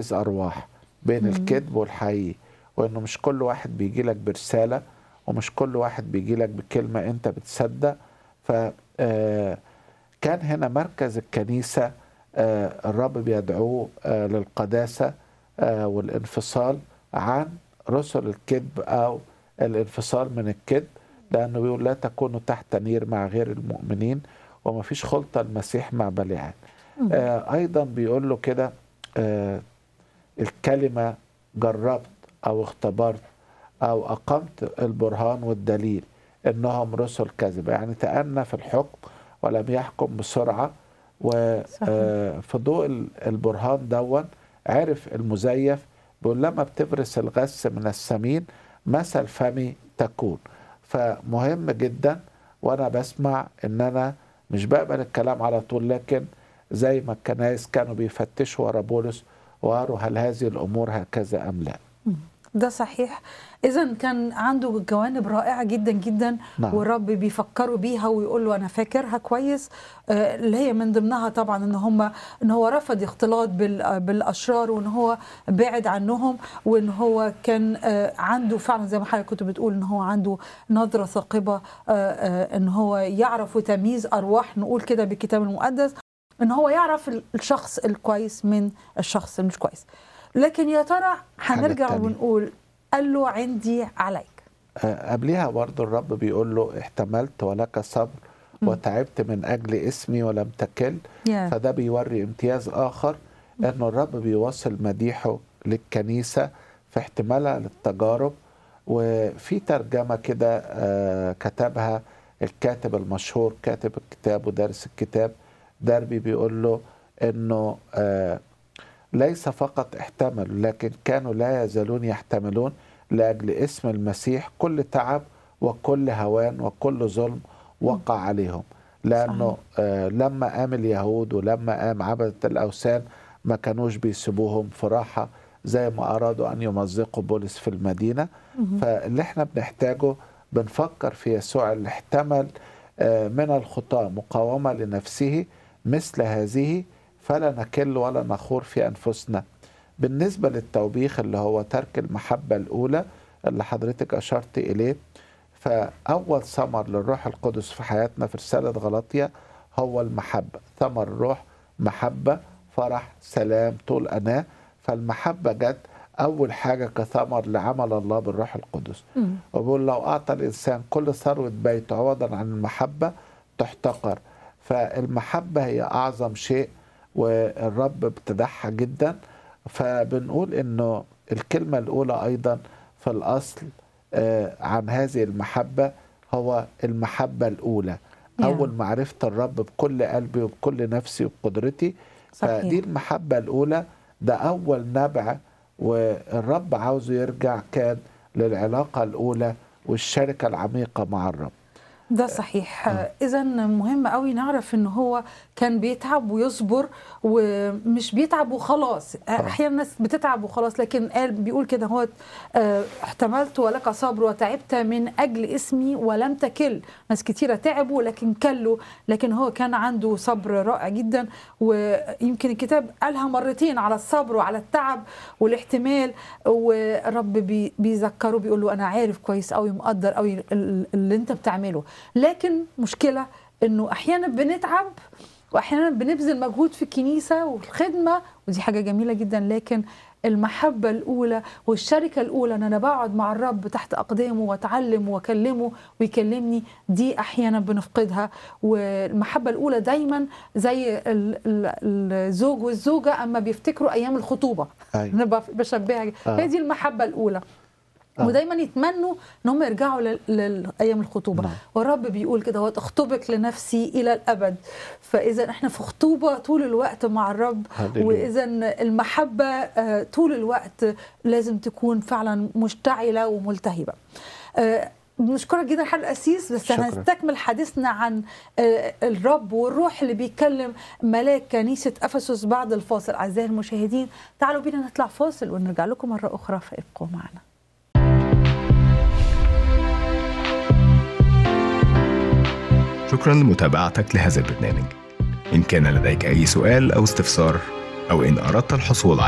تمييز ارواح بين الكذب والحقيقي وانه مش كل واحد بيجي لك برساله ومش كل واحد بيجي لك بكلمه انت بتصدق ف آه، كان هنا مركز الكنيسه آه، الرب بيدعوه آه، للقداسه آه، والانفصال عن رسل الكذب او الانفصال من الكذب لانه بيقول لا تكونوا تحت نير مع غير المؤمنين وما فيش خلطه المسيح مع بليعان آه ايضا بيقول له كده آه الكلمه جربت او اختبرت او اقمت البرهان والدليل انهم رسل كذب يعني تأنى في الحكم ولم يحكم بسرعه وفي ضوء ال- البرهان دون عرف المزيف بيقول لما بتبرس الغث من السمين مثل فمي تكون فمهم جدا وانا بسمع ان انا مش بقبل الكلام على طول لكن زي ما الكنائس كانوا بيفتشوا ورا بولس وقالوا هل هذه الامور هكذا ام لا ده صحيح اذا كان عنده جوانب رائعه جدا جدا نعم. والرب بيفكروا بيها ويقول له انا فاكرها كويس آه، اللي هي من ضمنها طبعا ان هم ان هو رفض اختلاط بال- آه، بالاشرار وان هو بعد عنهم وان هو كان آه، عنده فعلا زي ما حضرتك كنت بتقول ان هو عنده نظره ثاقبه آه، آه، ان هو يعرف تمييز ارواح نقول كده بالكتاب المقدس ان هو يعرف الشخص الكويس من الشخص المش كويس لكن يا ترى هنرجع تانية. ونقول قال له عندي عليك آه، قبلها برضو الرب بيقول له احتملت ولك صبر وتعبت من اجل اسمي ولم تكل يا. فده بيوري امتياز اخر انه الرب بيواصل مديحه للكنيسه في احتمالها للتجارب وفي ترجمه كده آه، كتبها الكاتب المشهور كاتب الكتاب ودارس الكتاب دربي بيقول له انه آه، ليس فقط احتملوا لكن كانوا لا يزالون يحتملون لاجل اسم المسيح كل تعب وكل هوان وكل ظلم وقع عليهم لانه آه لما قام اليهود ولما قام عبده الاوثان ما كانوش بيسيبوهم في راحه زي ما ارادوا ان يمزقوا بولس في المدينه فاللي احنا بنحتاجه بنفكر في يسوع اللي احتمل آه من الخطاه مقاومه لنفسه مثل هذه فلا نكل ولا نخور في انفسنا بالنسبه للتوبيخ اللي هو ترك المحبه الاولى اللي حضرتك اشرت اليه فاول ثمر للروح القدس في حياتنا في رساله غلطيه هو المحبه ثمر الروح محبه فرح سلام طول اناه فالمحبه جت اول حاجه كثمر لعمل الله بالروح القدس وبيقول لو اعطى الانسان كل ثروه بيته عوضا عن المحبه تحتقر فالمحبه هي اعظم شيء والرب ابتدعها جدا فبنقول انه الكلمه الاولى ايضا في الاصل آه، عن هذه المحبه هو المحبه الاولى Yeah. اول معرفه الرب بكل قلبي وبكل نفسي وبقدرتي صحيح. فدي المحبه الاولى ده اول نبع والرب عاوزه يرجع كان للعلاقه الاولى والشركه العميقه مع الرب ده صحيح اذا مهم قوي نعرف ان هو كان بيتعب ويصبر ومش بيتعب وخلاص احيانا الناس بتتعب وخلاص لكن قال بيقول كده هو آه، احتملت ولك صبر وتعبت من اجل اسمي ولم تكل ناس كتيره تعبوا لكن كلوا لكن هو كان عنده صبر رائع جدا ويمكن الكتاب قالها مرتين على الصبر وعلى التعب والاحتمال والرب بي- بيذكره بيقول له انا عارف كويس قوي مقدر قوي ال- اللي انت بتعمله لكن مشكله انه احيانا بنتعب واحيانا بنبذل مجهود في الكنيسه والخدمه ودي حاجه جميله جدا لكن المحبة الأولى والشركة الأولى أن أنا بقعد مع الرب تحت أقدامه وأتعلم وأكلمه ويكلمني دي أحيانا بنفقدها والمحبة الأولى دايما زي ال- ال- الزوج والزوجة أما بيفتكروا أيام الخطوبة أيوة. أنا بف- بشبهها آه. هي دي المحبة الأولى آه. ودايما يتمنوا ان هم يرجعوا لل- لايام الخطوبه نعم. والرب بيقول كده اخطبك لنفسي الى الابد فاذا احنا في خطوبه طول الوقت مع الرب هللويا. واذا المحبه آه، طول الوقت لازم تكون فعلا مشتعله وملتهبه آه، بنشكرك جدا حضرتك القسيس بس شكراً. هنستكمل حديثنا عن آه، الرب والروح اللي بيتكلم ملاك كنيسه افسس بعد الفاصل اعزائي المشاهدين تعالوا بينا نطلع فاصل ونرجع لكم مره اخرى فابقوا معنا شكرا لمتابعتك لهذا البرنامج إن كان لديك أي سؤال أو استفسار أو إن أردت الحصول